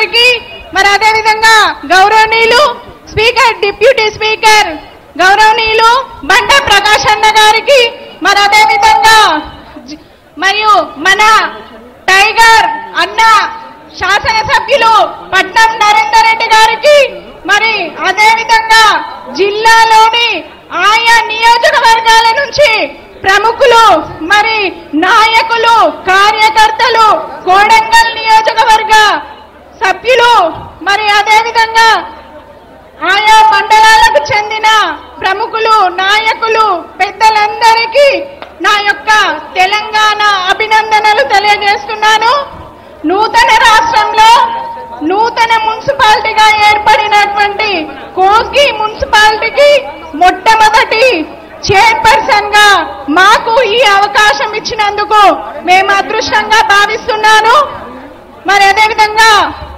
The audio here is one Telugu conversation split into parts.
గారికి మరి అదేవిధంగా గౌరవనీయులు స్పీకర్ డిప్యూటీ స్పీకర్ గౌరవనీయులు బండ ప్రకాష్ అన్న గారికి మరి అదేవిధంగా జ- మరియు మన టైగర్ అన్న శాసనసభ్యులు పట్నం నరేందర్ రెడ్డి గారికి మరి అదేవిధంగా జిల్లాలోని ఆయా నియోజకవర్గాల నుంచి ప్రముఖులు మరి నాయకులు కార్యకర్తలు కోడంగల్ నియోజకవర్గ సభ్యులు మరి అదేవిధంగా ఆయా మండలాలకు చెందిన ప్రముఖులు నాయకులు పెద్దలందరికీ నా యొక్క తెలంగాణ అభినందనలు తెలియజేస్తున్నాను నూతన రాష్ట్రంలో నూతన మున్సిపాలిటీగా ఏర్పడినటువంటి కోస్గి మున్సిపాలిటీకి మొట్టమొదటి చైర్పర్సన్ గా మాకు ఈ అవకాశం ఇచ్చినందుకు మేము అదృష్టంగా భావిస్తున్నాను మరి అదేవిధంగా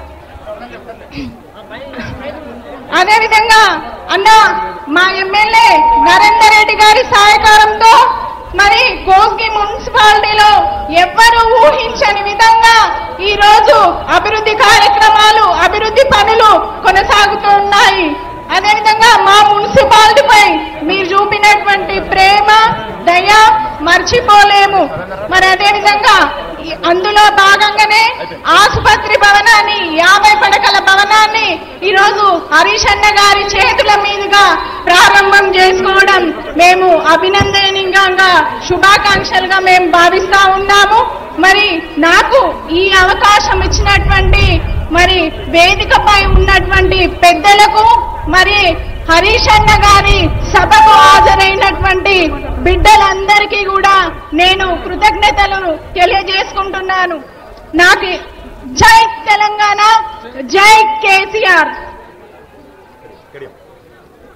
అదేవిధంగా అన్న మా ఎమ్మెల్యే నరేందర్ రెడ్డి గారి సహకారంతో మరి కోస్గి మున్సిపాలిటీలో ఎవ్వరూ ఊహించని విధంగా ఈ రోజు అభివృద్ధి కార్యక్రమాలు అభివృద్ధి పనులు కొనసాగుతున్నాయి అదేవిధంగా మా మున్సిపాలిటీపై మీరు చూపినటువంటి ప్రేమ దయ మర్చిపోలేము మరి అదేవిధంగా ఈ- అందులో భాగంగానే ఆసుపత్రి భవనాన్ని యాభై పడకల భవనాన్ని ఈరోజు హరీష్ అన్న గారి చేతుల మీదుగా ప్రారంభం చేసుకోవడం మేము అభినందనీయంగా శుభాకాంక్షలుగా మేము భావిస్తా ఉన్నాము మరి నాకు ఈ అవకాశం ఇచ్చినటువంటి మరి వేదికపై ఉన్నటువంటి పెద్దలకు మరి హరీష్ అన్న గారి సభకు హాజరైనటువంటి బిడ్డలందరికీ కూడా నేను కృతజ్ఞతలు తెలియజేసుకుంటున్నాను నాకు జై తెలంగాణ జై కేసీఆర్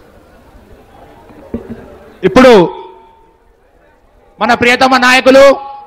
ఇప్పుడు మన ప్రియతమ నాయకులు